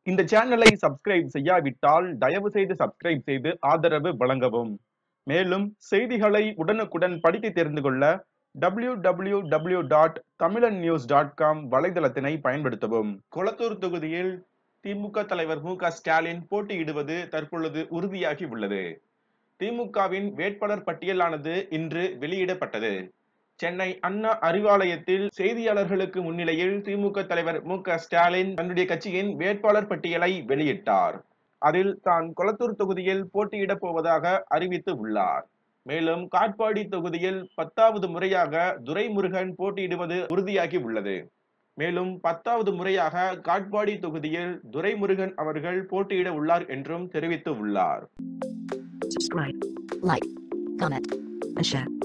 இந்த சேனலை சப்ஸ்கிரைப் செய்யாவிட்டால் தயவு செய்து சப்ஸ்கிரைப் செய்து ஆதரவு வழங்கவும் மேலும் செய்திகளை உடனுக்குடன் படித்து தெரிந்து கொள்ள W W W dot Tamilan news dot com வலைதளத்தினை பயன்படுத்தவும் கொளத்தூர் தொகுதியில் திமுக தலைவர் மு க ஸ்டாலின் போட்டியிடுவது தற்பொழுது உறுதியாகி உள்ளது திமுகவின் வேட்பாளர் பட்டியலானது இன்று வெளியிடப்பட்டது சென்னை அண்ணா அறிவாலயத்தில் செய்தியாளர்களுக்கு முன்னிலையில் திமுக தலைவர் மு க ஸ்டாலின் தன்னுடைய கட்சியின் வேட்பாளர் பட்டியலை வெளியிட்டார் அதில் தான் கொளத்தூர் தொகுதியில் போட்டியிடப் போவதாக அறிவித்து உள்ளார் மேலும் காட்பாடி தொகுதியில் பத்தாவது முறையாக துரைமுருகன் போட்டியிடுவது உறுதியாகி உள்ளது மேலும் பத்தாவது முறையாக காட்பாடி தொகுதியில் துரைமுருகன் அவர்கள் போட்டியிட உள்ளார் என்றும் தெரிவித்து உள்ளார் subscribe, like, comment, and share.